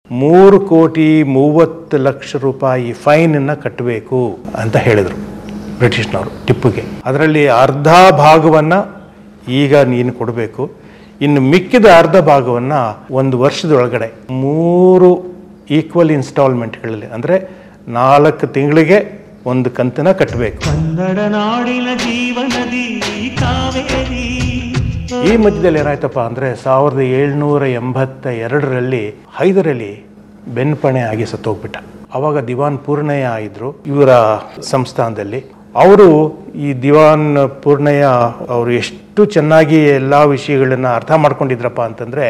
ಮೂರು ಕೋಟಿ ಮೂವತ್ತು ಲಕ್ಷ ರೂಪಾಯಿ ಫೈನನ್ನು ಕಟ್ಟಬೇಕು ಅಂತ ಹೇಳಿದರು ಬ್ರಿಟಿಷ್ನವರು ಟಿಪ್ಪುಗೆ ಅದರಲ್ಲಿ ಅರ್ಧ ಭಾಗವನ್ನು ಈಗ ನೀನು ಕೊಡಬೇಕು ಇನ್ನು ಮಿಕ್ಕಿದ ಅರ್ಧ ಭಾಗವನ್ನು ಒಂದು ವರ್ಷದೊಳಗಡೆ ಮೂರು ಈಕ್ವಲ್ ಇನ್ಸ್ಟಾಲ್ಮೆಂಟ್ಗಳಲ್ಲಿ ಅಂದರೆ ನಾಲ್ಕು ತಿಂಗಳಿಗೆ ಒಂದು ಕಂತನ್ನ ಕಟ್ಟಬೇಕು ಕನ್ನಡ ನಾಡಿನ ಜೀವನದಿ ಕಾವೇರಿ ಈ ಮಧ್ಯದಲ್ಲಿ ಏನಾಯ್ತಪ್ಪ ಅಂದರೆ ಸಾವಿರದ ಏಳ್ನೂರ ಎಂಬತ್ತ ಎರಡರಲ್ಲಿ ಹೈದರಲ್ಲಿ ಬೆನ್ಪಣೆ ಆಗಿ ಸತ್ತೋಗ್ಬಿಟ್ಟ ಅವಾಗ ದಿವಾನ್ ಪೂರ್ಣಯ್ಯ ಇದ್ರು ಇವರ ಸಂಸ್ಥಾನದಲ್ಲಿ ಅವರು ಈ ದಿವಾನ್ ಪೂರ್ಣಯ್ಯ ಅವರು ಎಷ್ಟು ಚೆನ್ನಾಗಿ ಎಲ್ಲ ವಿಷಯಗಳನ್ನು ಅರ್ಥ ಮಾಡ್ಕೊಂಡಿದ್ರಪ್ಪ ಅಂತಂದರೆ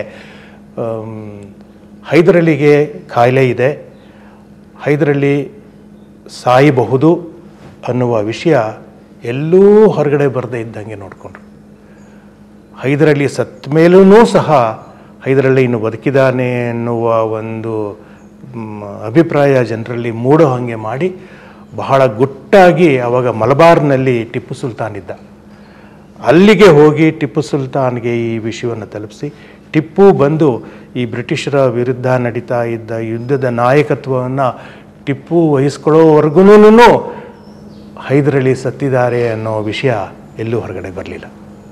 ಹೈದರಲ್ಲಿಗೆ ಕಾಯಿಲೆ ಇದೆ ಹೈದರಲ್ಲಿ ಸಾಯಬಹುದು ಅನ್ನುವ ವಿಷಯ ಎಲ್ಲೂ ಹೊರಗಡೆ ಬರದೇ ಇದ್ದಂಗೆ ನೋಡಿಕೊಂಡ್ರು ಹೈದರಲ್ಲಿ ಸತ್ತ ಮೇಲೂ ಸಹ ಹೈದರಲ್ಲಿ ಇನ್ನು ಬದುಕಿದಾನೆ ಎನ್ನುವ ಒಂದು ಮ್, ಅಭಿಪ್ರಾಯ ಜನರಲ್ಲಿ ಮೂಡೋ ಹಾಗೆ ಮಾಡಿ ಬಹಳ ಗುಟ್ಟಾಗಿ ಅವಾಗ ಮಲಬಾರ್ನಲ್ಲಿ ಟಿಪ್ಪು ಸುಲ್ತಾನ್ ಇದ್ದ ಅಲ್ಲಿಗೆ ಹೋಗಿ ಟಿಪ್ಪು ಸುಲ್ತಾನ್ಗೆ ಈ ವಿಷಯವನ್ನು ತಲುಪಿಸಿ ಟಿಪ್ಪು ಬಂದು ಈ ಬ್ರಿಟಿಷರ ವಿರುದ್ಧ ನಡೀತಾ ಇದ್ದ ಯುದ್ಧದ ನಾಯಕತ್ವವನ್ನು ಟಿಪ್ಪು ವಹಿಸ್ಕೊಳ್ಳೋವರೆಗೂ ಹೈದರಳಿ ಸತ್ತಿದ್ದಾರೆ ಅನ್ನೋ ವಿಷಯ ಎಲ್ಲೂ ಹೊರಗಡೆ ಬರಲಿಲ್ಲ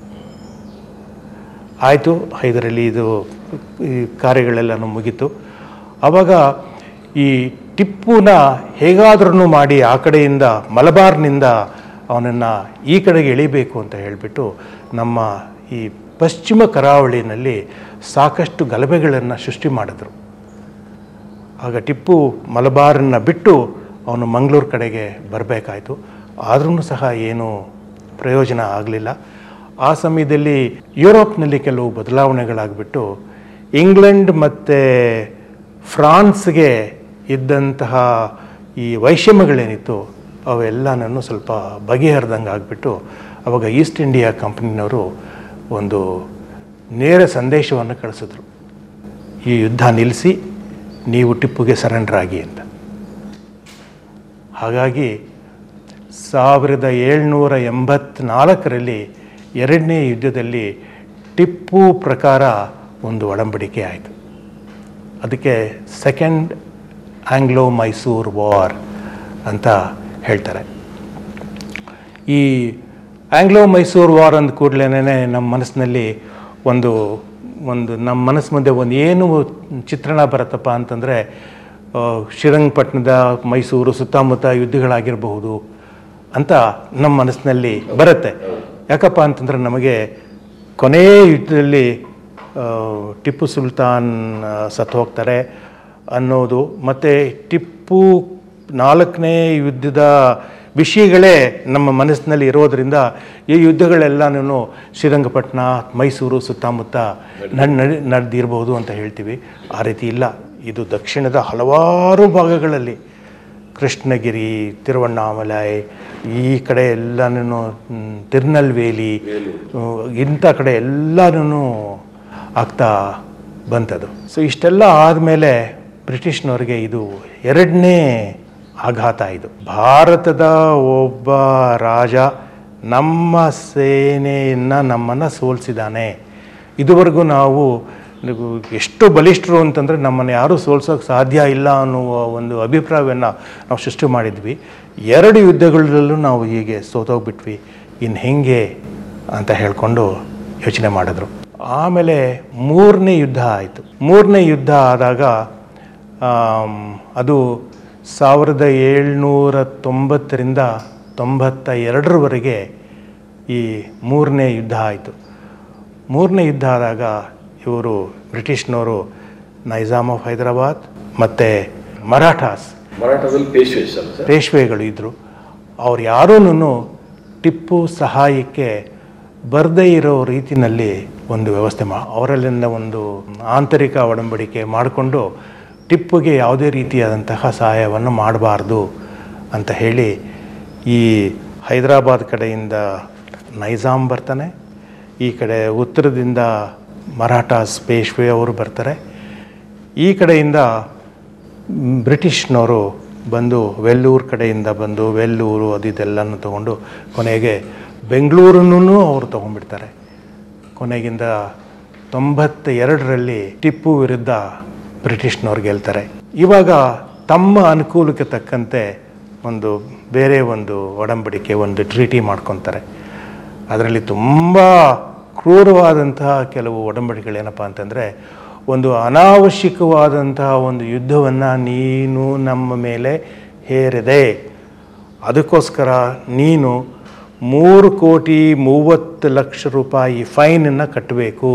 ಆಯಿತು ಹೈದರಲ್ಲಿ ಇದು ಈ ಕಾರ್ಯಗಳೆಲ್ಲನೂ ಮುಗೀತು ಆವಾಗ ಈ ಟಿಪ್ಪುನ ಹೇಗಾದ್ರೂ ಮಾಡಿ ಆ ಕಡೆಯಿಂದ ಮಲಬಾರ್ನಿಂದ ಅವನನ್ನು ಈ ಕಡೆಗೆ ಎಳಿಬೇಕು ಅಂತ ಹೇಳಿಬಿಟ್ಟು ನಮ್ಮ ಈ ಪಶ್ಚಿಮ ಕರಾವಳಿನಲ್ಲಿ ಸಾಕಷ್ಟು ಗಲಭೆಗಳನ್ನು ಸೃಷ್ಟಿ ಮಾಡಿದ್ರು ಆಗ ಟಿಪ್ಪು ಮಲಬಾರನ್ನು ಬಿಟ್ಟು ಅವನು ಮಂಗಳೂರು ಕಡೆಗೆ ಬರಬೇಕಾಯಿತು ಆದ್ರೂ ಸಹ ಏನೂ ಪ್ರಯೋಜನ ಆಗಲಿಲ್ಲ ಆ ಸಮಯದಲ್ಲಿ ಯುರೋಪ್ನಲ್ಲಿ ಕೆಲವು ಬದಲಾವಣೆಗಳಾಗ್ಬಿಟ್ಟು ಇಂಗ್ಲೆಂಡ್ ಮತ್ತು ಫ್ರಾನ್ಸ್ಗೆ ಇದ್ದಂತಹ ಈ ವೈಷಮ್ಯಗಳೇನಿತ್ತು ಅವೆಲ್ಲನೂ ಸ್ವಲ್ಪ ಬಗೆಹರಿದಂಗೆ ಆಗಿಬಿಟ್ಟು ಅವಾಗ ಈಸ್ಟ್ ಇಂಡಿಯಾ ಕಂಪ್ನಿನವರು ಒಂದು ನೇರ ಸಂದೇಶವನ್ನು ಕಳಿಸಿದ್ರು ಈ ಯುದ್ಧ ನಿಲ್ಲಿಸಿ ನೀವು ಟಿಪ್ಪುಗೆ ಸರೆಂಡರ್ ಆಗಿ ಅಂತ ಹಾಗಾಗಿ ಸಾವಿರದ ಏಳ್ನೂರ ಎಂಬತ್ನಾಲ್ಕರಲ್ಲಿ ಎರಡನೇ ಯುದ್ಧದಲ್ಲಿ ಟಿಪ್ಪು ಪ್ರಕಾರ ಒಂದು ಒಡಂಬಡಿಕೆ ಆಯಿತು ಅದಕ್ಕೆ ಸೆಕೆಂಡ್ ಆಂಗ್ಲೋ ಮೈಸೂರ್ ವಾರ್ ಅಂತ ಹೇಳ್ತಾರೆ ಈ ಆಂಗ್ಲೋ ಮೈಸೂರ್ ವಾರ್ ಅಂದ ಕೂಡಲೇ ನಮ್ಮ ಮನಸ್ಸಿನಲ್ಲಿ ಒಂದು ಒಂದು ನಮ್ಮ ಮನಸ್ಸು ಮುಂದೆ ಒಂದು ಏನು ಚಿತ್ರಣ ಬರುತ್ತಪ್ಪ ಅಂತಂದರೆ ಆ, ಶ್ರೀರಂಗಪಟ್ಟಣದ ಮೈಸೂರು ಸುತ್ತಮುತ್ತ ಯುದ್ಧಗಳಾಗಿರಬಹುದು ಅಂತ ನಮ್ಮ ಮನಸ್ಸಿನಲ್ಲಿ ಬರುತ್ತೆ ಯಾಕಪ್ಪ ಅಂತಂದರೆ ನಮಗೆ ಕೊನೆಯ ಯುದ್ಧದಲ್ಲಿ ಆ, ಟಿಪ್ಪು ಸುಲ್ತಾನ್ ಆ, ಸತ್ತು ಹೋಗ್ತಾರೆ ಅನ್ನೋದು ಮತ್ತು ಟಿಪ್ಪು ನಾಲ್ಕನೇ ಯುದ್ಧದ ವಿಷಯಗಳೇ ನಮ್ಮ ಮನಸ್ಸಿನಲ್ಲಿ ಇರೋದರಿಂದ ಈ ಯುದ್ಧಗಳೆಲ್ಲನೂ ಶ್ರೀರಂಗಪಟ್ಟಣ ಮೈಸೂರು ಸುತ್ತಮುತ್ತ ನಡ್ ನಡ್- ನಡೆದಿರ್ಬೋದು ಅಂತ ಹೇಳ್ತೀವಿ ಆ ರೀತಿ ಇಲ್ಲ ಇದು ದಕ್ಷಿಣದ ಹಲವಾರು ಭಾಗಗಳಲ್ಲಿ ಕೃಷ್ಣಗಿರಿ ತಿರುವಣ್ಣಾಮಲೈ ಈ ಕಡೆ ಎಲ್ಲನೂ ಮ್, ತಿರುನಲ್ವೇಲಿ ಹ್ಮ್, ಇಂಥ ಕಡೆ ಎಲ್ಲನೂ ಆಗ್ತಾ ಬಂತದು ಸೊ ಇಷ್ಟೆಲ್ಲ ಆದಮೇಲೆ ಬ್ರಿಟಿಷ್ನವರಿಗೆ ಇದು ಎರಡನೇ ಆಘಾತ ಇದು ಭಾರತದ ಒಬ್ಬ ರಾಜ ನಮ್ಮ ಸೇನೆಯನ್ನು ನಮ್ಮನ್ನು ಸೋಲಿಸಿದ್ದಾನೆ ಇದುವರೆಗೂ ನಾವು ನೀವು ಎಷ್ಟು ಬಲಿಷ್ಠರು ಅಂತಂದರೆ ನಮ್ಮನ್ನು ಯಾರೂ ಸೋಲ್ಸೋಕೆ ಸಾಧ್ಯ ಇಲ್ಲ ಅನ್ನುವ ಒಂದು ಅಭಿಪ್ರಾಯವನ್ನು ನಾವು ಸೃಷ್ಟಿ ಮಾಡಿದ್ವಿ ಎರಡು ಯುದ್ಧಗಳಲ್ಲೂ ನಾವು ಹೀಗೆ ಸೋತೋಗ್ಬಿಟ್ವಿ ಇನ್ನು ಹೆಂಗೆ ಅಂತ ಹೇಳ್ಕೊಂಡು ಯೋಚನೆ ಮಾಡಿದ್ರು ಆಮೇಲೆ ಮೂರನೇ ಯುದ್ಧ ಆಯಿತು ಮೂರನೇ ಯುದ್ಧ ಆದಾಗ ಆಮ್, ಅದು ಸಾವಿರದ ಏಳ್ನೂರ ತೊಂಬತ್ತರಿಂದ ತೊಂಬತ್ತ ಎರಡರವರೆಗೆ ಈ ಮೂರನೇ ಯುದ್ಧ ಆಯಿತು ಮೂರನೇ ಯುದ್ಧ ಆದಾಗ ಇವರು ಬ್ರಿಟಿಷ್ನವರು ನೈಜಾಮ್ ಆಫ್ ಹೈದರಾಬಾದ್ ಮತ್ತು ಮರಾಠಾಸ್ ಮರಾಠದಲ್ಲಿ ಪೇಶ್ವೇಸ್ ಅಲ್ಲ ಸರ್ ಪೇಶ್ವೆಗಳು ಇದ್ದರು ಅವ್ರು ಯಾರೂ ಟಿಪ್ಪು ಸಹಾಯಕ್ಕೆ ಬರದೇ ಇರೋ ರೀತಿಯಲ್ಲಿ ಒಂದು ವ್ಯವಸ್ಥೆ ಮಾ ಅವರಲ್ಲಿಂದ ಒಂದು ಆಂತರಿಕ ಒಡಂಬಡಿಕೆ ಮಾಡಿಕೊಂಡು ಟಿಪ್ಪುಗೆ ಯಾವುದೇ ರೀತಿಯಾದಂತಹ ಸಹಾಯವನ್ನು ಮಾಡಬಾರ್ದು ಅಂತ ಹೇಳಿ ಈ ಹೈದರಾಬಾದ್ ಕಡೆಯಿಂದ ನೈಜಾಮ್ ಬರ್ತಾನೆ ಈ ಕಡೆ ಉತ್ತರದಿಂದ ಮರಾಠಾಸ್ ಪೇಶ್ವೆ ಅವರು ಬರ್ತಾರೆ ಈ ಕಡೆಯಿಂದ ಮ್, ಬ್ರಿಟಿಷ್ನವರು ಬಂದು ವೆಲ್ಲೂರು ಕಡೆಯಿಂದ ಬಂದು ವೆಲ್ಲೂರು ಅದಿದೆಲ್ಲನೂ ತೊಗೊಂಡು ಕೊನೆಗೆ ಬೆಂಗಳೂರನ್ನೂ ಅವರು ತೊಗೊಂಡ್ಬಿಡ್ತಾರೆ ಕೊನೆಗಿಂದ ತೊಂಬತ್ತ ಎರಡರಲ್ಲಿ ಟಿಪ್ಪು ವಿರುದ್ಧ ಬ್ರಿಟಿಷ್ನವ್ರು ಗೆಲ್ತಾರೆ ಇವಾಗ ತಮ್ಮ ಅನುಕೂಲಕ್ಕೆ ತಕ್ಕಂತೆ ಒಂದು ಬೇರೆ ಒಂದು ಒಡಂಬಡಿಕೆ ಒಂದು ಟ್ರೀಟಿ ಮಾಡ್ಕೊತಾರೆ ಅದರಲ್ಲಿ ತುಂಬ ಕ್ರೂರವಾದಂತಹ ಕೆಲವು ಒಡಂಬಡಿಕೆಗಳೇನಪ್ಪ ಅಂತಂದರೆ ಒಂದು ಅನಾವಶ್ಯಕವಾದಂತಹ ಒಂದು ಯುದ್ಧವನ್ನು ನೀನು ನಮ್ಮ ಮೇಲೆ ಹೇರಿದೆ ಅದಕ್ಕೋಸ್ಕರ ನೀನು ಮೂರು ಕೋಟಿ ಮೂವತ್ತು ಲಕ್ಷ ರೂಪಾಯಿ ಫೈನನ್ನು ಕಟ್ಟಬೇಕು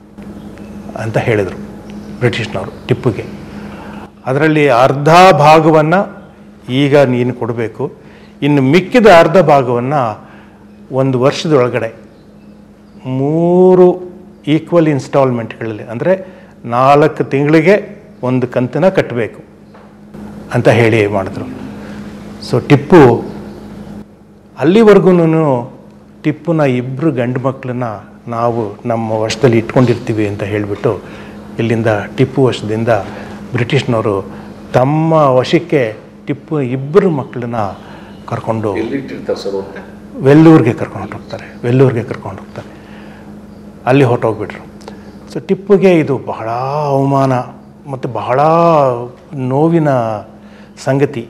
ಅಂತ ಹೇಳಿದರು ಬ್ರಿಟಿಷ್ನವರು ಟಿಪ್ಪುಗೆ ಅದರಲ್ಲಿ ಅರ್ಧ ಭಾಗವನ್ನು ಈಗ ನೀನು ಕೊಡಬೇಕು ಇನ್ನು ಮಿಕ್ಕಿದ ಅರ್ಧ ಭಾಗವನ್ನು ಒಂದು ವರ್ಷದೊಳಗಡೆ ಮೂರು ಈಕ್ವಲ್ ಇನ್ಸ್ಟಾಲ್ಮೆಂಟ್ಗಳಲ್ಲಿ ಅಂದರೆ ನಾಲ್ಕು ತಿಂಗಳಿಗೆ ಒಂದು ಕಂತನ್ನ ಕಟ್ಟಬೇಕು ಅಂತ ಹೇಳಿ ಮಾಡಿದ್ರು ಸೊ ಟಿಪ್ಪು ಅಲ್ಲಿವರೆಗೂ ಟಿಪ್ಪುನ ಇಬ್ಬರು ಗಂಡು ಮಕ್ಕಳನ್ನ ನಾವು ನಮ್ಮ ವಶದಲ್ಲಿ ಇಟ್ಕೊಂಡಿರ್ತೀವಿ ಅಂತ ಹೇಳಿಬಿಟ್ಟು ಇಲ್ಲಿಂದ ಟಿಪ್ಪು ವಶದಿಂದ ಬ್ರಿಟಿಷ್ನವರು ತಮ್ಮ ವಶಕ್ಕೆ ಟಿಪ್ಪು ಇಬ್ಬರು ಮಕ್ಕಳನ್ನ ಕರ್ಕೊಂಡು ಎಲ್ಲಿ ಇಟ್ಟಿರ್ತಾರೆ ಸರ್ ಅವ್ರನ್ನ ವೆಲ್ಲೂರಿಗೆ ಕರ್ಕೊಂಡು ಹೋಗ್ತಾರೆ ವೆಲ್ಲೂರಿಗೆ ಕರ್ಕೊಂಡು ಹೋಗ್ತಾರೆ ಅಲ್ಲಿ ಹೊರಟೋಗ್ಬಿಟ್ರು ಸೊ ಟಿಪ್ಪುಗೆ ಇದು ಬಹಳ ಅವಮಾನ ಮತ್ತು ಬಹಳ ನೋವಿನ ಸಂಗತಿ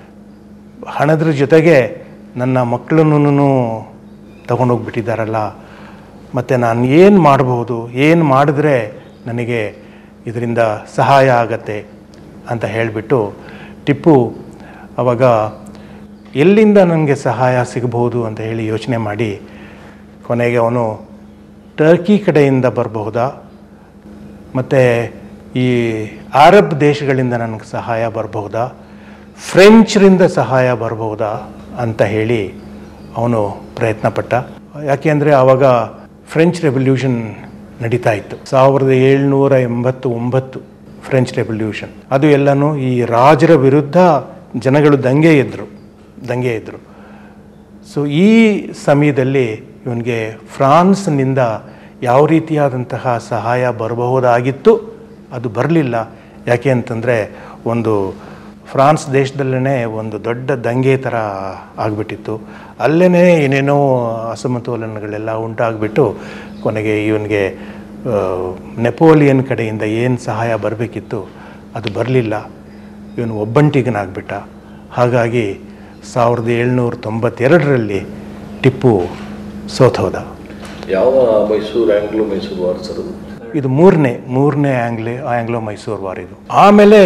ಹಣದ್ರ ಜೊತೆಗೆ ನನ್ನ ಮಕ್ಕಳನ್ನು ತಗೊಂಡೋಗ್ಬಿಟ್ಟಿದ್ದಾರಲ್ಲ ಮತ್ತು ನಾನು ಏನು ಮಾಡಬಹುದು ಏನು ಮಾಡಿದ್ರೆ ನನಗೆ ಇದರಿಂದ ಸಹಾಯ ಆಗತ್ತೆ ಅಂತ ಹೇಳಿಬಿಟ್ಟು ಟಿಪ್ಪು ಅವಾಗ ಎಲ್ಲಿಂದ ನನಗೆ ಸಹಾಯ ಸಿಗಬಹುದು ಅಂತ ಹೇಳಿ ಯೋಚನೆ ಮಾಡಿ ಕೊನೆಗೆ ಅವನು ಟರ್ಕಿ ಕಡೆಯಿಂದ ಬರಬಹುದಾ ಮತ್ತು ಈ ಅರಬ್ ದೇಶಗಳಿಂದ ನನಗೆ ಸಹಾಯ ಬರಬಹುದಾ ಫ್ರೆಂಚ್ರಿಂದ ಸಹಾಯ ಬರಬಹುದಾ ಅಂತ ಹೇಳಿ ಅವನು ಪ್ರಯತ್ನಪಟ್ಟ ಯಾಕೆಂದರೆ ಆವಾಗ ಫ್ರೆಂಚ್ ರೆವಲ್ಯೂಷನ್ ನಡೀತಾ ಇತ್ತು ಸಾವಿರದ ಏಳ್ನೂರ ಎಂಬತ್ತು ಒಂಬತ್ತು ಫ್ರೆಂಚ್ ರೆವಲ್ಯೂಷನ್ ಅದು ಎಲ್ಲನೂ ಈ ರಾಜರ ವಿರುದ್ಧ ಜನಗಳು ದಂಗೆ ಎದ್ರು ದಂಗೆ ಎದ್ರು ಸೊ ಈ ಸಮಯದಲ್ಲಿ ಇವನಿಗೆ ಫ್ರಾನ್ಸ್ನಿಂದ ಯಾವ ರೀತಿಯಾದಂತಹ ಸಹಾಯ ಬರಬಹುದಾಗಿತ್ತು ಅದು ಬರಲಿಲ್ಲ ಯಾಕೆ ಅಂತಂದರೆ ಒಂದು ಫ್ರಾನ್ಸ್ ದೇಶದಲ್ಲೇ ಒಂದು ದೊಡ್ಡ ದಂಗೆ ಥರ ಆಗಿಬಿಟ್ಟಿತ್ತು ಅಲ್ಲೇ ಏನೇನೋ ಅಸಮತೋಲನಗಳೆಲ್ಲ ಉಂಟಾಗ್ಬಿಟ್ಟು ಕೊನೆಗೆ ಇವನಿಗೆ ನೆಪೋಲಿಯನ್ ಕಡೆಯಿಂದ ಏನು ಸಹಾಯ ಬರಬೇಕಿತ್ತು ಅದು ಬರಲಿಲ್ಲ ಇವನು ಒಬ್ಬಂಟಿಗನಾಗ್ಬಿಟ್ಟ ಹಾಗಾಗಿ ಸಾವಿರದ ಏಳ್ನೂರ ತೊಂಬತ್ತೆರಡರಲ್ಲಿ ಟಿಪ್ಪು ಸೋತೋದ ಯಾವ Mysore Anglo Mysore war sir ಅದು ಇದು ಮೂರನೇ ಮೂರನೇ ಆಂಗ್ಲಿ ಆಂಗ್ಲೋ ಮೈಸೂರು ವಾರ್ ಇದು ಆಮೇಲೆ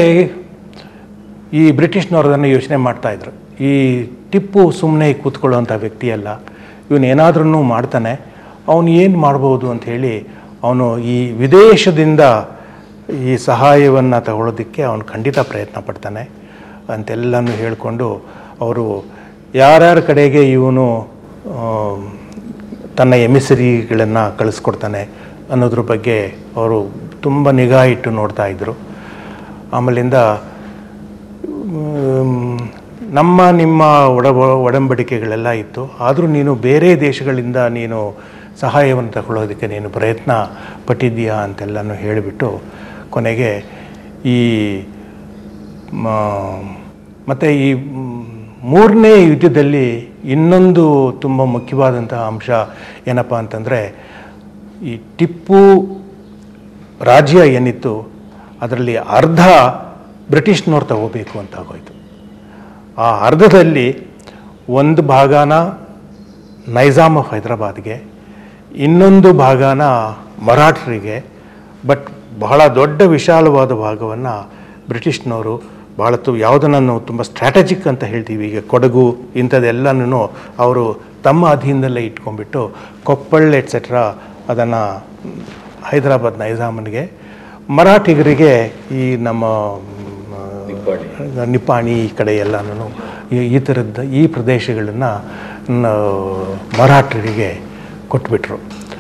ಈ ಬ್ರಿಟಿಷ್ನವ್ರು ಅದನ್ನು ಯೋಚನೆ ಮಾಡ್ತಾಯಿದ್ರು ಈ ಟಿಪ್ಪು ಸುಮ್ಮನೆ ಕೂತ್ಕೊಳ್ಳೋವಂಥ ವ್ಯಕ್ತಿ ಅಲ್ಲ ಇವನು ಏನಾದ್ರೂ ಮಾಡ್ತಾನೆ ಅವನು ಏನು ಮಾಡ್ಬೋದು ಅಂತ ಹೇಳಿ ಅವನು ಈ ವಿದೇಶದಿಂದ ಈ ಸಹಾಯವನ್ನು ತಗೊಳ್ಳೋದಕ್ಕೆ ಅವನು ಖಂಡಿತ ಪ್ರಯತ್ನ ಪಡ್ತಾನೆ ಅಂತೆಲ್ಲನೂ ಹೇಳಿಕೊಂಡು ಅವರು ಯಾರ್ಯಾರ ಕಡೆಗೆ ಇವನು ಆ, ತನ್ನ ಎಮಿಸರಿಗಳನ್ನು ಕಳಿಸ್ಕೊಡ್ತಾನೆ ಅನ್ನೋದ್ರ ಬಗ್ಗೆ ಅವರು ತುಂಬ ನಿಗಾ ಇಟ್ಟು ನೋಡ್ತಾ ಇದ್ದರು ಆಮೇಲಿಂದ ಮ್, ನಮ್ಮ ನಿಮ್ಮ ಒಡ ಒಡಂಬಡಿಕೆಗಳೆಲ್ಲ ಇತ್ತು ಆದರೂ ನೀನು ಬೇರೆ ದೇಶಗಳಿಂದ ನೀನು ಸಹಾಯವನ್ನು ತಗೊಳ್ಳೋದಕ್ಕೆ ನೀನು ಪ್ರಯತ್ನ ಪಟ್ಟಿದ್ದೀಯಾ ಅಂತೆಲ್ಲನೂ ಹೇಳಿಬಿಟ್ಟು ಕೊನೆಗೆ ಈ ಮತ್ತು ಈ ಮ್, ಮೂರನೇ ಯುದ್ಧದಲ್ಲಿ ಇನ್ನೊಂದು ತುಂಬ ಮುಖ್ಯವಾದಂತಹ ಅಂಶ ಏನಪ್ಪ ಅಂತಂದರೆ ಈ ಟಿಪ್ಪು ರಾಜ್ಯ ಏನಿತ್ತು ಅದರಲ್ಲಿ ಅರ್ಧ ಬ್ರಿಟಿಷ್ನವ್ರು ತಗೋಬೇಕು ಅಂತ ಆಗೋಯ್ತು ಆ ಅರ್ಧದಲ್ಲಿ ಒಂದು ಭಾಗನ ನೈಜಾಮ್ ಆಫ್ ಹೈದರಾಬಾದ್ಗೆ ಇನ್ನೊಂದು ಭಾಗನ ಮರಾಠರಿಗೆ ಬಟ್ ಬಹಳ ದೊಡ್ಡ ವಿಶಾಲವಾದ ಭಾಗವನ್ನು ಬ್ರಿಟಿಷ್ನವರು ಭಾಳ ತು ಯಾವುದನ್ನು ನಾವು ತುಂಬ ಸ್ಟ್ರಾಟಜಿಕ್ ಅಂತ ಹೇಳ್ತೀವಿ ಈಗ ಕೊಡಗು ಇಂಥದ್ದೆಲ್ಲನೂ ಅವರು ತಮ್ಮ ಅಧೀನದಲ್ಲೇ ಇಟ್ಕೊಂಡ್ಬಿಟ್ಟು ಕೊಪ್ಪಳ್ ಎಟ್ಸೆಟ್ರಾ ಅದನ್ನು ಹೈದರಾಬಾದ್ ನೈಜಾಮನಿಗೆ ಮರಾಠಿಗರಿಗೆ ಈ ನಮ್ಮ ಮ್, ನಿಪ್ಪಾಣಿ ನಿಪ್ಪಾಣಿ ಈ ಕಡೆ ಎಲ್ಲನೂ ಈ- ಈ ಥರದ್ದು ಈ ಪ್ರದೇಶಗಳನ್ನು ಮರಾಠರಿಗೆ ಕೊಟ್ಬಿಟ್ರು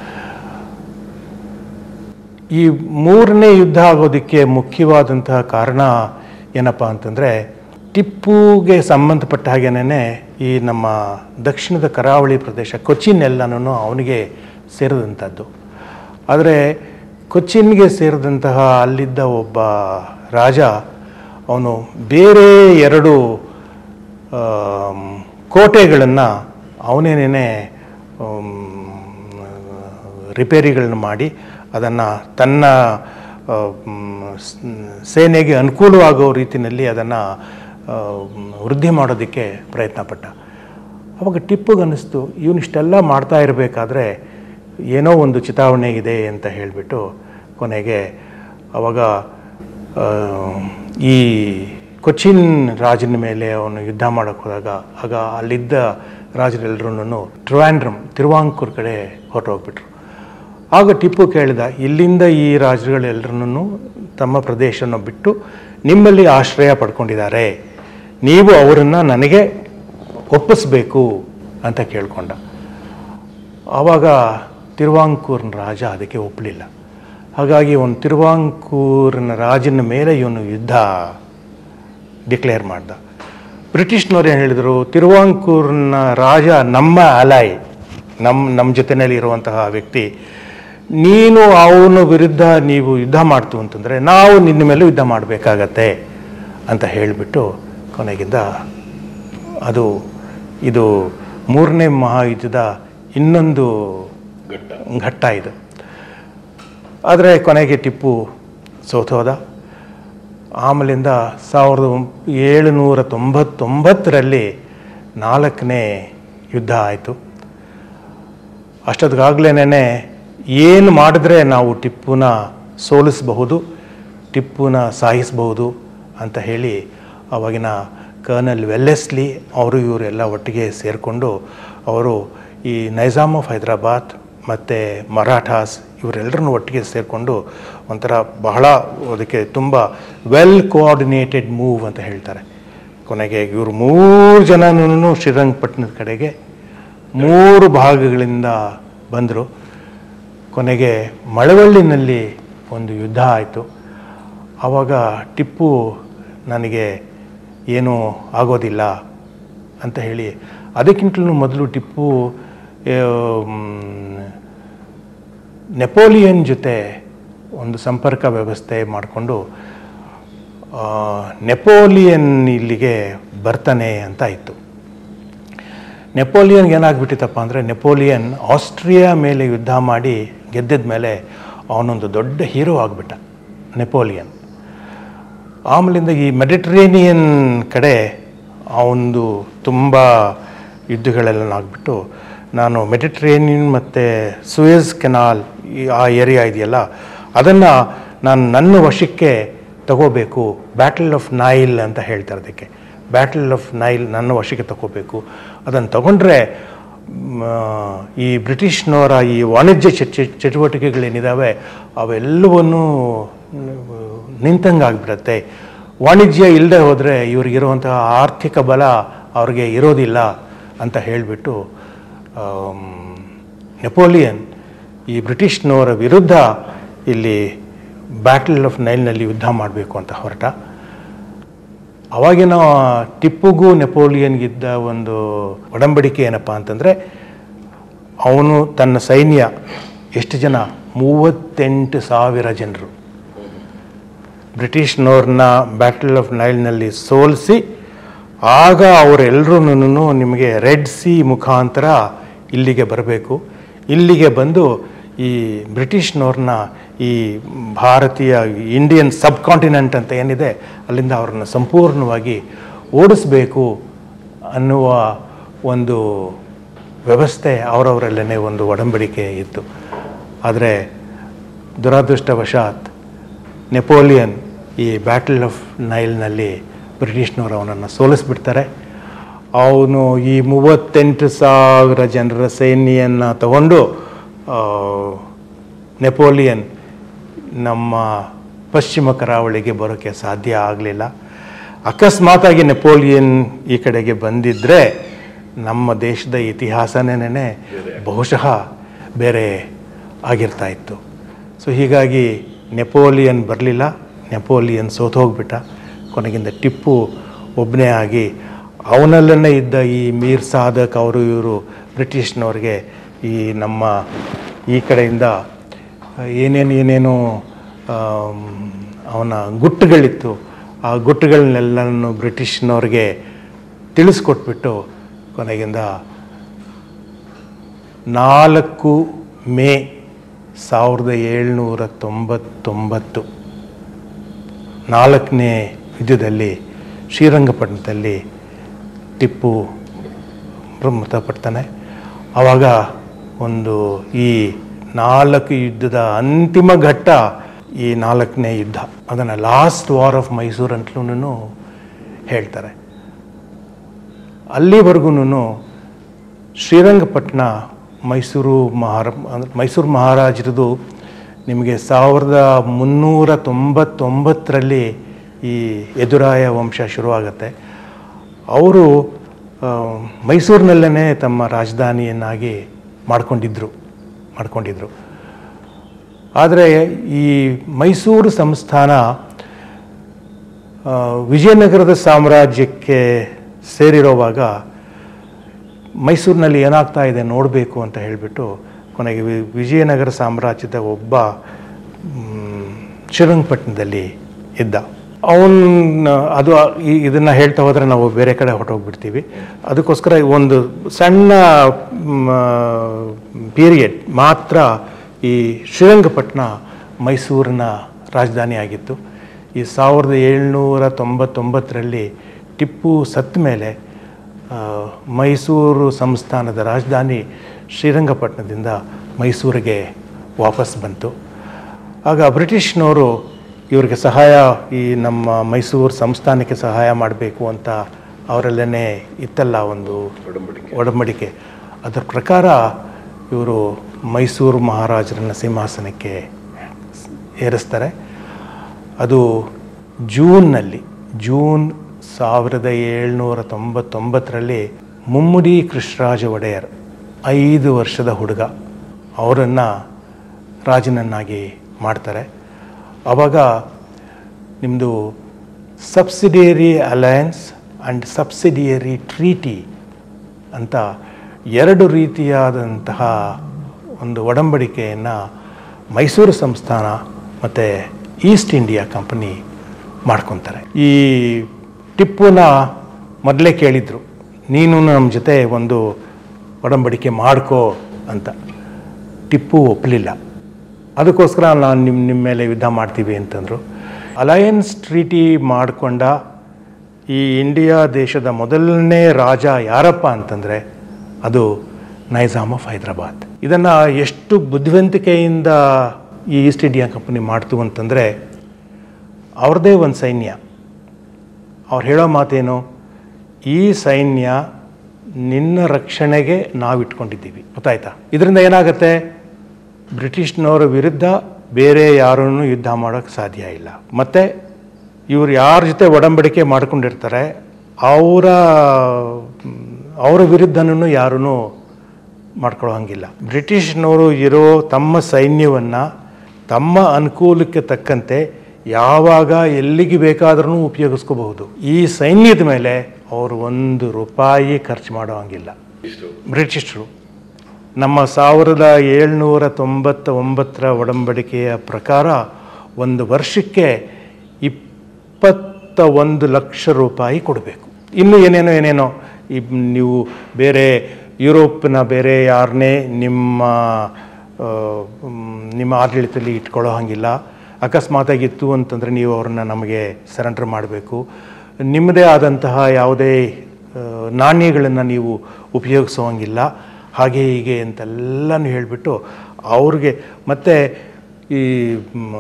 ಈ ಮೂರನೇ ಯುದ್ಧ ಆಗೋದಕ್ಕೆ ಮುಖ್ಯವಾದಂತಹ ಕಾರಣ ಏನಪ್ಪ ಅಂತಂದರೆ ಟಿಪ್ಪುಗೆ ಸಂಬಂಧಪಟ್ಟ ಹಾಗೇನೆ ಈ ನಮ್ಮ ದಕ್ಷಿಣದ ಕರಾವಳಿ ಪ್ರದೇಶ ಕೊಚ್ಚಿನ್ ಎಲ್ಲನೂ ಅವನಿಗೆ ಸೇರಿದಂಥದ್ದು ಆದರೆ ಕೊಚ್ಚಿನ್ಗೆ ಸೇರಿದಂತಹ ಅಲ್ಲಿದ್ದ ಒಬ್ಬ ರಾಜ ಅವನು ಬೇರೆ ಎರಡು ಆಮ್, ಕೋಟೆಗಳನ್ನು ಅವನೇನೇ ರಿಪೇರಿಗಳನ್ನ ಮಾಡಿ ಅದನ್ನು ತನ್ನ ಆ, ಮ್, ಸ್- ಸೇನೆಗೆ ಅನುಕೂಲವಾಗೋ ರೀತಿಯಲ್ಲಿ ಅದನ್ನು ವೃದ್ಧಿ ಮಾಡೋದಕ್ಕೆ ಪ್ರಯತ್ನ ಪಟ್ಟ ಅವಾಗ ಟಿಪ್ಪುಗೆ ಅನ್ನಿಸ್ತು ಇವನಿಷ್ಟೆಲ್ಲ ಮಾಡ್ತಾ ಇರಬೇಕಾದ್ರೆ ಏನೋ ಒಂದು ಚಿತಾವಣೆ ಇದೆ ಅಂತ ಹೇಳಿಬಿಟ್ಟು ಕೊನೆಗೆ ಅವಾಗ ಆ, ಈ ಕೊಚ್ಚಿನ್ ರಾಜನ ಮೇಲೆ ಅವನು ಯುದ್ಧ ಮಾಡೋಕ್ಕೆ ಹೋದಾಗ ಆಗ ಅಲ್ಲಿದ್ದ ರಾಜರೆಲ್ಲರೂ ಟ್ರಿವಾಂಡ್ರಮ್ ತಿರುವಾಂಕೂರ್ ಕಡೆ ಹೊರಟೋಗ್ಬಿಟ್ರು ಆಗ ಟಿಪ್ಪು ಕೇಳಿದ ಇಲ್ಲಿಂದ ಈ ರಾಜರುಗಳೆಲ್ಲರನ್ನೂ ತಮ್ಮ ಪ್ರದೇಶವನ್ನು ಬಿಟ್ಟು ನಿಮ್ಮಲ್ಲಿ ಆಶ್ರಯ ಪಡ್ಕೊಂಡಿದ್ದಾರೆ ನೀವು ಅವರನ್ನು ನನಗೆ ಒಪ್ಪಿಸ್ಬೇಕು ಅಂತ ಕೇಳ್ಕೊಂಡ ಆವಾಗ ತಿರುವಾಂಕೂರ್ನ ರಾಜ ಅದಕ್ಕೆ ಒಪ್ಪಲಿಲ್ಲ ಹಾಗಾಗಿ ಅವನು ತಿರುವಾಂಕೂರಿನ ರಾಜನ ಮೇಲೆ ಇವನು ಯುದ್ಧ ಡಿಕ್ಲೇರ್ ಮಾಡ್ದ ಬ್ರಿಟಿಷ್ನವ್ರು ಏನು ಹೇಳಿದರು ತಿರುವಾಂಕೂರ್ನ ರಾಜ ನಮ್ಮ ಅಲಾಯ್ ನಮ್ಮ ನಮ್ಮ ಜೊತೆಯಲ್ಲಿ ಇರುವಂತಹ ವ್ಯಕ್ತಿ ನೀನು ಅವನ ವಿರುದ್ಧ ನೀವು ಯುದ್ಧ ಮಾಡ್ತು ಅಂತಂದರೆ ನಾವು ನಿನ್ನ ಮೇಲೂ ಯುದ್ಧ ಮಾಡಬೇಕಾಗತ್ತೆ ಅಂತ ಹೇಳಿಬಿಟ್ಟು ಕೊನೆಗಿಂದ ಅದು ಇದು ಮೂರನೇ ಮಹಾಯುದ್ಧದ ಇನ್ನೊಂದು ಘಟ್ಟ ಘಟ್ಟ ಇದು ಆದರೆ ಕೊನೆಗೆ ಟಿಪ್ಪು ಸೋತೋದ ಆಮೇಲಿಂದ ಸಾವಿರದ ಒಂಬ- ಏಳುನೂರ ತೊಂಬತ್ತೊಂಬತ್ತರಲ್ಲಿ ನಾಲ್ಕನೇ ಯುದ್ಧ ಆಯಿತು ಅಷ್ಟೊತ್ತಿಗಾಗಲೇ ಏನು ಮಾಡಿದ್ರೆ ನಾವು ಟಿಪ್ಪುನ ಸೋಲಿಸಬಹುದು ಟಿಪ್ಪುನ ಸಾಯಿಸಬಹುದು ಅಂತ ಹೇಳಿ ಅವಾಗಿನ ಕರ್ನಲ್ ವೆಲ್ಲೆಸ್ಲಿ ಅವರು ಇವರು ಎಲ್ಲ ಒಟ್ಟಿಗೆ ಸೇರಿಕೊಂಡು ಅವರು ಈ ನೈಜಾಮ್ ಆಫ್ ಹೈದರಾಬಾದ್ ಮತ್ತು ಮರಾಠಾಸ್ ಇವರೆಲ್ಲರನ್ನು ಒಟ್ಟಿಗೆ ಸೇರಿಕೊಂಡು ಒಂಥರ ಬಹಳ ಅದಕ್ಕೆ ತುಂಬ ವೆಲ್ ಕೋಆರ್ಡಿನೇಟೆಡ್ ಮೂವ್ ಅಂತ ಹೇಳ್ತಾರೆ ಕೊನೆಗೆ ಇವರು ಮೂರು ಜನನೂ ಶ್ರೀರಂಗಪಟ್ಟಣದ ಕಡೆಗೆ ಮೂರು ಭಾಗಗಳಿಂದ ಬಂದರು ಕೊನೆಗೆ ಮಳವಳ್ಳಿನಲ್ಲಿ ಒಂದು ಯುದ್ಧ ಆಯಿತು ಆವಾಗ ಟಿಪ್ಪು ನನಗೆ ಏನೂ ಆಗೋದಿಲ್ಲ ಅಂತ ಹೇಳಿ ಅದಕ್ಕಿಂತಲೂ ಮೊದಲು ಟಿಪ್ಪು ಆ, ಮ್, ನೆಪೋಲಿಯನ್ ಜೊತೆ ಒಂದು ಸಂಪರ್ಕ ವ್ಯವಸ್ಥೆ ಮಾಡಿಕೊಂಡು ನೆಪೋಲಿಯನ್ ಇಲ್ಲಿಗೆ ಬರ್ತಾನೆ ಅಂತ ಇತ್ತು ನೆಪೋಲಿಯನ್ಗೆ ಏನಾಗ್ಬಿಟ್ಟಿತ್ತಪ್ಪ ಅಂದರೆ ನೆಪೋಲಿಯನ್ ಆಸ್ಟ್ರಿಯಾ ಮೇಲೆ ಯುದ್ಧ ಮಾಡಿ ಗೆದ್ದಿದ ಮೇಲೆ ಅವನೊಂದು ದೊಡ್ಡ ಹೀರೋ ಆಗಿಬಿಟ್ಟ ನೆಪೋಲಿಯನ್ ಆಮೇಲಿಂದ ಈ ಮೆಡಿಟ್ರೇನಿಯನ್ ಕಡೆ ಅವನದು ತುಂಬ ಯುದ್ಧಗಳೆಲ್ಲ ಆಗಿಬಿಟ್ಟು ನಾನು ಮೆಡಿಟ್ರೇನಿಯನ್ ಮತ್ತು ಸುಯೆಸ್ ಕೆನಾಲ್ ಈ ಆ ಏರಿಯಾ ಇದೆಯಲ್ಲ ಅದನ್ನು ನಾನು ನನ್ನ ವಶಕ್ಕೆ ತಗೋಬೇಕು ಬ್ಯಾಟಲ್ ಆಫ್ ನೈಲ್ ಅಂತ ಹೇಳ್ತಾರೆ ಅದಕ್ಕೆ ಬ್ಯಾಟಲ್ ಆಫ್ ನೈಲ್ ನನ್ನ ವಶಕ್ಕೆ ತಗೋಬೇಕು ಅದನ್ನು ತಗೊಂಡ್ರೆ ಮ, ಈ ಬ್ರಿಟಿಷ್ನವರ ಈ ವಾಣಿಜ್ಯ ಚಟ ಚಟುವಟಿಕೆಗಳೇನಿದ್ದಾವೆ ಅವೆಲ್ಲವನ್ನೂ ನಿಂತಂಗಾಗ್ಬಿಡತ್ತೆ ವಾಣಿಜ್ಯ ಇಲ್ಲದೆ ಹೋದರೆ ಇವ್ರಿಗಿರುವಂತಹ ಆರ್ಥಿಕ ಬಲ ಅವ್ರಿಗೆ ಇರೋದಿಲ್ಲ ಅಂತ ಹೇಳಿಬಿಟ್ಟು ನೆಪೋಲಿಯನ್ ಈ ಬ್ರಿಟಿಷ್ನವರ ವಿರುದ್ಧ ಇಲ್ಲಿ ಬ್ಯಾಟಲ್ ಆಫ್ ನೈಲ್ನಲ್ಲಿ ಯುದ್ಧ ಮಾಡಬೇಕು ಅಂತ ಹೊರಟ ಅವಾಗಿನ ಟಿಪ್ಪುಗೂ ನೆಪೋಲಿಯನ್ಗಿದ್ದ ಒಂದು ಒಡಂಬಡಿಕೆ ಏನಪ್ಪ ಅಂತಂದರೆ ಅವನು ತನ್ನ ಸೈನ್ಯ ಎಷ್ಟು ಜನ ಮೂವತ್ತೆಂಟು ಸಾವಿರ ಜನರು ಬ್ರಿಟಿಷ್ನವ್ರನ್ನ ಬ್ಯಾಟಲ್ ಆಫ್ ನೈಲ್ನಲ್ಲಿ ಸೋಲಿಸಿ ಆಗ ಅವರೆಲ್ಲರೂ ನಿಮಗೆ ರೆಡ್ ಸಿ ಮುಖಾಂತರ ಇಲ್ಲಿಗೆ ಬರಬೇಕು ಇಲ್ಲಿಗೆ ಬಂದು ಈ ಬ್ರಿಟಿಷ್ನವ್ರನ್ನ ಈ ಭಾರತೀಯ ಇಂಡಿಯನ್ ಸಬ್ ಕಾಂಟಿನೆಂಟ್ ಅಂತ ಏನಿದೆ ಅಲ್ಲಿಂದ ಅವ್ರನ್ನ ಸಂಪೂರ್ಣವಾಗಿ ಓಡಿಸ್ಬೇಕು ಅನ್ನುವ ಒಂದು ವ್ಯವಸ್ಥೆ ಅವರವರಲ್ಲೇ ಒಂದು ಒಡಂಬಡಿಕೆ ಇತ್ತು ಆದರೆ ದುರಾದೃಷ್ಟವಶಾತ್ ನೆಪೋಲಿಯನ್ ಈ ಬ್ಯಾಟಲ್ ಆಫ್ ನೈಲ್ನಲ್ಲಿ ಬ್ರಿಟಿಷ್ನವರು ಅವನನ್ನು ಸೋಲಿಸ್ಬಿಡ್ತಾರೆ ಅವನು ಈ ಮೂವತ್ತೆಂಟು ಸಾವಿರ ಜನರ ಸೈನ್ಯವನ್ನು ತಗೊಂಡು ಆ, ನೆಪೋಲಿಯನ್ ನಮ್ಮ ಪಶ್ಚಿಮ ಕರಾವಳಿಗೆ ಬರೋಕ್ಕೆ ಸಾಧ್ಯ ಆಗಲಿಲ್ಲ ಅಕಸ್ಮಾತಾಗಿ ನೆಪೋಲಿಯನ್ ಈ ಕಡೆಗೆ ಬಂದಿದ್ದರೆ ನಮ್ಮ ದೇಶದ ಇತಿಹಾಸನೇ ಬಹುಶಃ ಬೇರೆ ಆಗಿರ್ತಾ ಇತ್ತು ಸೊ ಹೀಗಾಗಿ ನೆಪೋಲಿಯನ್ ಬರಲಿಲ್ಲ ನೆಪೋಲಿಯನ್ ಸೋತೋಗ್ಬಿಟ್ಟ ಕೊನೆಗಿಂದ ಟಿಪ್ಪು ಒಬ್ಬನೇ ಆಗಿ ಅವನಲ್ಲೇ ಇದ್ದ ಈ ಮೀರ್ ಸಾಧಕ್ ಅವರು ಇವರು ಬ್ರಿಟಿಷ್ನವ್ರಿಗೆ ಈ ನಮ್ಮ ಈ ಕಡೆಯಿಂದ ಏನೇನು ಏನೇನು ಆಮ್, ಅವನ ಗುಟ್ಟುಗಳಿತ್ತು ಆ ಗುಟ್ಟುಗಳನ್ನೆಲ್ಲನೂ ಬ್ರಿಟಿಷ್ನವ್ರಿಗೆ ತಿಳಿಸ್ಕೊಟ್ಬಿಟ್ಟು ಕೊನೆಗಿಂದ ನಾಲ್ಕು ಮೇ ಸಾವಿರದ ಏಳ್ನೂರ ತೊಂಬತ್ತೊಂಬತ್ತು ನಾಲ್ಕನೇ ಯುದ್ಧದಲ್ಲಿ ಶ್ರೀರಂಗಪಟ್ಟಣದಲ್ಲಿ ಟಿಪ್ಪು ಮೃತಪಡ್ತಾನೆ ಆವಾಗ ಒಂದು ಈ ನಾಲ್ಕು ಯುದ್ಧದ ಅಂತಿಮ ಘಟ್ಟ ಈ ನಾಲ್ಕನೇ ಯುದ್ಧ ಅದನ್ನು ಲಾಸ್ಟ್ ವಾರ್ ಆಫ್ ಮೈಸೂರು ಅಂತಲೂ ಹೇಳ್ತಾರೆ ಅಲ್ಲಿವರೆಗೂ ಶ್ರೀರಂಗಪಟ್ಟಣ ಮೈಸೂರು ಮಹಾರ ಅಂದ್ರೆ ಮೈಸೂರು ಮಹಾರಾಜರದು ನಿಮಗೆ ಸಾವಿರದ ಮುನ್ನೂರ ತೊಂಬತ್ತೊಂಬತ್ತರಲ್ಲಿ ಈ ಯದುರಾಯ ವಂಶ ಶುರುವಾಗತ್ತೆ ಅವರು ಆ, ಮೈಸೂರಿನಲ್ಲೇ ತಮ್ಮ ರಾಜಧಾನಿಯನ್ನಾಗಿ ಮಾಡ್ಕೊಂಡಿದ್ರು ಮಾಡ್ಕೊಂಡಿದ್ರು ಆದರೆ ಈ ಮೈಸೂರು ಸಂಸ್ಥಾನ ಆ, ವಿಜಯನಗರದ ಸಾಮ್ರಾಜ್ಯಕ್ಕೆ ಸೇರಿರೋವಾಗ ಮೈಸೂರಿನಲ್ಲಿ ಏನಾಗ್ತಾ ಇದೆ ನೋಡಬೇಕು ಅಂತ ಹೇಳಿಬಿಟ್ಟು ಕೊನೆಗೆ ವಿ- ವಿಜಯನಗರ ಸಾಮ್ರಾಜ್ಯದ ಒಬ್ಬ ಮ್, ಶ್ರೀರಂಗಪಟ್ಟಣದಲ್ಲಿ ಇದ್ದ ಅವನ್ನ ಅದು ಈ ಇದನ್ನು ಹೇಳ್ತಾ ಹೋದರೆ ನಾವು ಬೇರೆ ಕಡೆ ಹೊರಟೋಗ್ಬಿಡ್ತೀವಿ ಅದಕ್ಕೋಸ್ಕರ ಒಂದು ಸಣ್ಣ ಪೀರಿಯಡ್ ಮಾತ್ರ ಈ ಶ್ರೀರಂಗಪಟ್ಟಣ ಮೈಸೂರಿನ ರಾಜಧಾನಿ ಆಗಿತ್ತು ಈ ಸಾವಿರದ ಏಳ್ನೂರ ತೊಂಬತ್ತೊಂಬತ್ತರಲ್ಲಿ ಟಿಪ್ಪು ಸತ್ತ ಮೇಲೆ ಆ, ಮೈಸೂರು ಸಂಸ್ಥಾನದ ರಾಜಧಾನಿ ಶ್ರೀರಂಗಪಟ್ಟಣದಿಂದ ಮೈಸೂರಿಗೆ ವಾಪಸ್ ಬಂತು ಆಗ ಬ್ರಿಟಿಷ್ನವರು ಇವರಿಗೆ ಸಹಾಯ ಈ ನಮ್ಮ ಮೈಸೂರು ಸಂಸ್ಥಾನಕ್ಕೆ ಸಹಾಯ ಮಾಡಬೇಕು ಅಂತ ಅವರಲ್ಲೇ ಇತ್ತಲ್ಲ ಒಂದು ಒಡಂಬಡಿಕೆ ಒಡಂಬಡಿಕೆ ಅದರ ಪ್ರಕಾರ ಇವರು ಮೈಸೂರು ಮಹಾರಾಜರನ್ನ ಸಿಂಹಾಸನಕ್ಕೆ ಏರಿಸ್ತಾರೆ ಅದು ಜೂನ್ನಲ್ಲಿ ಜೂನ್ ಸಾವಿರದ ಏಳ್ನೂರ ತೊಂಬತ್ತೊಂಬತ್ತರಲ್ಲಿ ಮುಮ್ಮಡಿ ಕೃಷ್ಣರಾಜ ಒಡೆಯರ್ ಐದು ವರ್ಷದ ಹುಡುಗ ಅವರನ್ನು ರಾಜನನ್ನಾಗಿ ಮಾಡ್ತಾರೆ ಆವಾಗ ನಿಮ್ಮದು subsidiary alliance and subsidiary treaty ಅಂತ ಎರಡು ರೀತಿಯಾದಂತಹ ಒಂದು ಒಡಂಬಡಿಕೆಯನ್ನು ಮೈಸೂರು ಸಂಸ್ಥಾನ ಮತ್ತು ಈಸ್ಟ್ ಇಂಡಿಯಾ ಕಂಪನಿ ಮಾಡ್ಕೊತಾರೆ ಈ ಟಿಪ್ಪುನ ಮೊದಲೇ ಕೇಳಿದರು ನೀನು ನಮ್ಮ ಜೊತೆ ಒಂದು ಒಡಂಬಡಿಕೆ ಮಾಡ್ಕೋ ಅಂತ ಟಿಪ್ಪು ಒಪ್ಪಲಿಲ್ಲ ಅದಕ್ಕೋಸ್ಕರ ನಾನು ನಿಮ್ಮ ನಿಮ್ಮ ಮೇಲೆ ಯುದ್ಧ ಮಾಡ್ತೀವಿ ಅಂತಂದರು ಅಲಯನ್ಸ್ ಟ್ರೀಟಿ ಮಾಡಿಕೊಂಡ ಈ ಇಂಡಿಯಾ ದೇಶದ ಮೊದಲನೇ ರಾಜ ಯಾರಪ್ಪ ಅಂತಂದರೆ ಅದು ನೈಜಾಮ್ ಆಫ್ ಹೈದರಾಬಾದ್ ಇದನ್ನು ಎಷ್ಟು ಬುದ್ಧಿವಂತಿಕೆಯಿಂದ ಈ ಈಸ್ಟ್ ಇಂಡಿಯಾ ಕಂಪನಿ ಮಾಡ್ತು ಅಂತಂದರೆ ಅವ್ರದ್ದೇ ಒಂದು ಸೈನ್ಯ ಅವ್ರು ಹೇಳೋ ಮಾತೇನು ಈ ಸೈನ್ಯ ನಿನ್ನ ರಕ್ಷಣೆಗೆ ನಾವು ಇಟ್ಕೊಂಡಿದ್ದೀವಿ ಗೊತ್ತಾಯ್ತಾ ಇದರಿಂದ ಏನಾಗುತ್ತೆ ಬ್ರಿಟಿಷ್ನವರ ವಿರುದ್ಧ ಬೇರೆ ಯಾರೂ ಯುದ್ಧ ಮಾಡೋಕ್ಕೆ ಸಾಧ್ಯ ಇಲ್ಲ ಮತ್ತು ಇವರು ಯಾರ ಜೊತೆ ಒಡಂಬಡಿಕೆ ಮಾಡ್ಕೊಂಡಿರ್ತಾರೆ ಅವರ ಅವರ ವಿರುದ್ಧನೂ ಯಾರೂ ಮಾಡ್ಕೊಳ್ಳೋ ಹಂಗಿಲ್ಲ ಬ್ರಿಟಿಷ್ನವರು ಇರೋ ತಮ್ಮ ಸೈನ್ಯವನ್ನು ತಮ್ಮ ಅನುಕೂಲಕ್ಕೆ ತಕ್ಕಂತೆ ಯಾವಾಗ ಎಲ್ಲಿಗೆ ಬೇಕಾದ್ರೂ ಉಪಯೋಗಿಸ್ಕೋಬಹುದು ಈ ಸೈನ್ಯದ ಮೇಲೆ ಅವರು ಒಂದು ರೂಪಾಯಿ ಖರ್ಚು ಮಾಡೋ ಹಂಗಿಲ್ಲ ಇಷ್ಟು ಬ್ರಿಟಿಷರು ನಮ್ಮ ಸಾವಿರದ ಏಳ್ನೂರ ತೊಂಬತ್ತ ಒಂಬತ್ತರ ಒಡಂಬಡಿಕೆಯ ಪ್ರಕಾರ ಒಂದು ವರ್ಷಕ್ಕೆ ಇಪ್ಪತ್ತ ಒಂದು ಲಕ್ಷ ರೂಪಾಯಿ ಕೊಡಬೇಕು ಇನ್ನು ಏನೇನೋ ಏನೇನೋ ಈ ನೀವು ಬೇರೆ ಯುರೋಪ್ನ ಬೇರೆ ಯಾರನ್ನೇ ನಿಮ್ಮ ಆ, ಮ್, ನಿಮ್ಮ ಆಡಳಿತದಲ್ಲಿ ಇಟ್ಕೊಳ್ಳೋ ಹಾಗಿಲ್ಲ ಅಕಸ್ಮಾತಾಗಿತ್ತು ಅಂತಂದರೆ ನೀವು ಅವ್ರನ್ನ ನಮಗೆ ಸರೆಂಡರ್ ಮಾಡಬೇಕು ನಿಮ್ಮದೇ ಆದಂತಹ ಯಾವುದೇ ಆ, ನಾಣ್ಯಗಳನ್ನು ನೀವು ಉಪಯೋಗಿಸೋ ಹಂಗಿಲ್ಲ ಹಾಗೆ ಹೀಗೆ ಅಂತೆಲ್ಲನೂ ಹೇಳಿಬಿಟ್ಟು ಅವ್ರಿಗೆ ಮತ್ತು ಈ ಮ,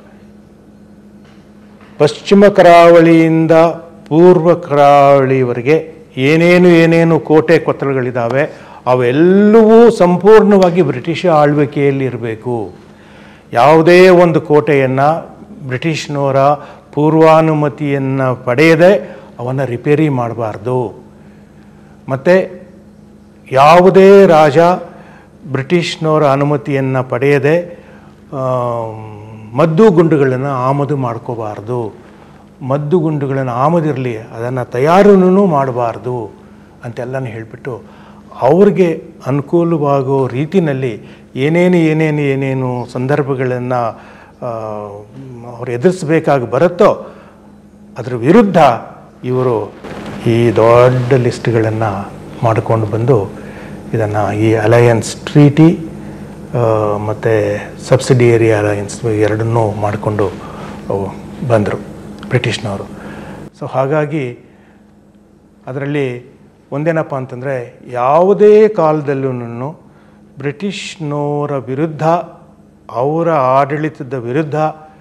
ಪಶ್ಚಿಮ ಕರಾವಳಿಯಿಂದ ಪೂರ್ವ ಕರಾವಳಿವರೆಗೆ ಏನೇನು ಏನೇನು ಕೋಟೆ ಕೊತ್ತಲಗಳಿದ್ದಾವೆ ಅವೆಲ್ಲವೂ ಸಂಪೂರ್ಣವಾಗಿ ಬ್ರಿಟಿಷ್ ಆಳ್ವಿಕೆಯಲ್ಲಿ ಇರಬೇಕು ಯಾವುದೇ ಒಂದು ಕೋಟೆಯನ್ನು ಬ್ರಿಟಿಷ್ನವರ ಪೂರ್ವಾನುಮತಿಯನ್ನು ಪಡೆಯದೆ ಅವನ್ನು ರಿಪೇರಿ ಮಾಡಬಾರ್ದು ಮತ್ತು ಯಾವುದೇ ರಾಜ ಬ್ರಿಟಿಷ್ನವರ ಅನುಮತಿಯನ್ನು ಪಡೆಯದೆ ಆ, ಮದ್ದು ಗುಂಡುಗಳನ್ನು ಆಮದು ಮಾಡ್ಕೋಬಾರ್ದು ಮದ್ದು ಗುಂಡುಗಳನ್ನು ಆಮದಿರಲಿ ಅದನ್ನು ತಯಾರನೂ ಮಾಡಬಾರ್ದು ಅಂತೆಲ್ಲನೂ ಹೇಳಿಬಿಟ್ಟು ಅವ್ರಿಗೆ ಅನುಕೂಲವಾಗೋ ರೀತಿಯಲ್ಲಿ ಏನೇನು ಏನೇನು ಏನೇನು ಸಂದರ್ಭಗಳನ್ನು ಅವ್ರು ಎದುರಿಸ್ಬೇಕಾಗಿ ಬರುತ್ತೋ ಅದರ ವಿರುದ್ಧ ಇವರು ಈ ದೊಡ್ಡ ಲಿಸ್ಟ್ಗಳನ್ನು ಮಾಡಿಕೊಂಡು ಬಂದು ಇದನ್ನು ಈ ಅಲಯನ್ಸ್ ಟ್ರೀಟಿ ಮತ್ತು ಸಬ್ಸಿಡಿಯರಿ ಅಲಯನ್ಸ್ ಎರಡನ್ನೂ ಮಾಡಿಕೊಂಡು ಬಂದರು ಬ್ರಿಟಿಷ್ನವರು ಸೊ ಹಾಗಾಗಿ ಅದರಲ್ಲಿ ಒಂದೇನಪ್ಪ ಅಂತಂದರೆ ಯಾವುದೇ ಕಾಲದಲ್ಲೂ ಬ್ರಿಟಿಷ್ನವರ ವಿರುದ್ಧ ಅವರ ಆಡಳಿತದ ವಿರುದ್ಧ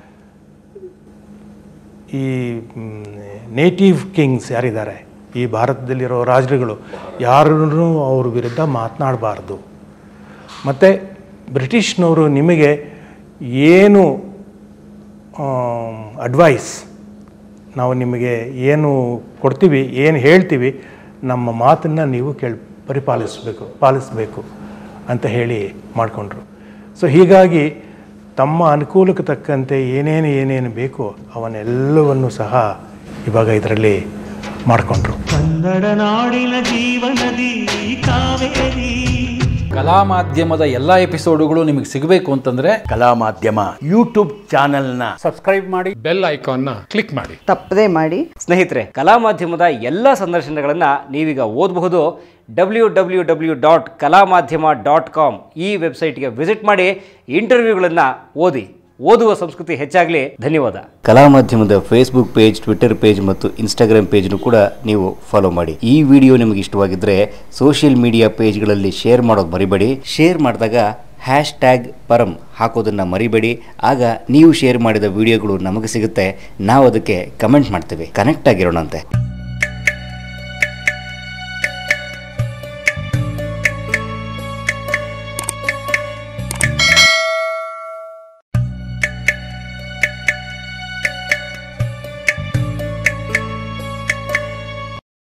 ಈ ನೇಟಿವ್ ಕಿಂಗ್ಸ್ ಯಾರಿದ್ದಾರೆ ಈ ಭಾರತದಲ್ಲಿರೋ ರಾಜರುಗಳು ಯಾರನ್ನೂ ಅವ್ರ ವಿರುದ್ಧ ಮಾತನಾಡಬಾರ್ದು ಮತ್ತು ಬ್ರಿಟಿಷ್ನವರು ನಿಮಗೆ ಏನು ಅಡ್ವೈಸ್ ನಾವು ನಿಮಗೆ ಏನು ಕೊಡ್ತೀವಿ ಏನು ಹೇಳ್ತೀವಿ ನಮ್ಮ ಮಾತನ್ನು ನೀವು ಕೇಳಿ ಪರಿಪಾಲಿಸಬೇಕು ಪಾಲಿಸಬೇಕು ಅಂತ ಹೇಳಿ ಮಾಡಿಕೊಂಡ್ರು ಸೊ ಹೀಗಾಗಿ ತಮ್ಮ ಅನುಕೂಲಕ್ಕೆ ತಕ್ಕಂತೆ ಏನೇನು ಏನೇನು ಬೇಕೋ ಅವನ್ನೆಲ್ಲವನ್ನು ಸಹ ಇವಾಗ ಇದರಲ್ಲಿ ಮಾಡಿಕೊಂಡ್ರು ಕನ್ನಡ ನಾಡಿನ ಜೀವನದಿ ಕಾವೇರಿ ಕಲಾ ಮಾಧ್ಯಮದ ಎಲ್ಲ ಎಪಿಸೋಡುಗಳು ನಿಮಗೆ ಸಿಗಬೇಕು ಅಂತಂದ್ರೆ ಕಲಾ ಮಾಧ್ಯಮ ಯೂಟ್ಯೂಬ್ ಚಾನೆಲ್ನ ಬೆಲ್ ಐಕಾನ್ನ ಕ್ಲಿಕ್ ಮಾಡಿ ತಪ್ಪದೇ ಮಾಡಿ ಸ್ನೇಹಿತರೆ ಕಲಾ ಮಾಧ್ಯಮದ ಎಲ್ಲ ಸಂದರ್ಶನಗಳನ್ನು ನೀವೀಗ ಓದಬಹುದು ಡಬ್ಲ್ಯೂ ಡಬ್ಲ್ಯೂ ಡಬ್ಲ್ಯೂ ಡಾಟ್ ಕಲಾ ಮಾಧ್ಯಮ ಡಾಟ್ ಕಾಮ್ ಈ ವೆಬ್ಸೈಟ್ಗೆ ವಿಸಿಟ್ ಮಾಡಿ ಇಂಟರ್ವ್ಯೂಗಳನ್ನು ಓದಿ ಓದುವ ಸಂಸ್ಕೃತಿ ಹೆಚ್ಚಾಗಲಿ ಧನ್ಯವಾದ ಕಲಾ ಮಾಧ್ಯಮದ ಫೇಸ್ಬುಕ್ ಪೇಜ್ ಟ್ವಿಟರ್ ಪೇಜ್ ಮತ್ತು ಇನ್ಸ್ಟಾಗ್ರಾಮ್ ಪೇಜ್ನು ಕೂಡ ನೀವು ಫಾಲೋ ಮಾಡಿ ಈ ವಿಡಿಯೋ ನಿಮಗೆ ಇಷ್ಟವಾಗಿದ್ದರೆ ಸೋಷಿಯಲ್ ಮೀಡಿಯಾ ಪೇಜ್ಗಳಲ್ಲಿ ಶೇರ್ ಮಾಡೋದು ಮರಿಬೇಡಿ ಶೇರ್ ಮಾಡಿದಾಗ ಹ್ಯಾಶ್ ಟ್ಯಾಗ್ ಪರಂ ಹಾಕೋದನ್ನು ಮರಿಬೇಡಿ ಆಗ ನೀವು ಶೇರ್ ಮಾಡಿದ ವಿಡಿಯೋಗಳು ನಮಗೆ ಸಿಗುತ್ತೆ ನಾವು ಅದಕ್ಕೆ ಕಮೆಂಟ್ ಮಾಡ್ತೇವೆ ಕನೆಕ್ಟ್ ಆಗಿರೋಣಂತೆ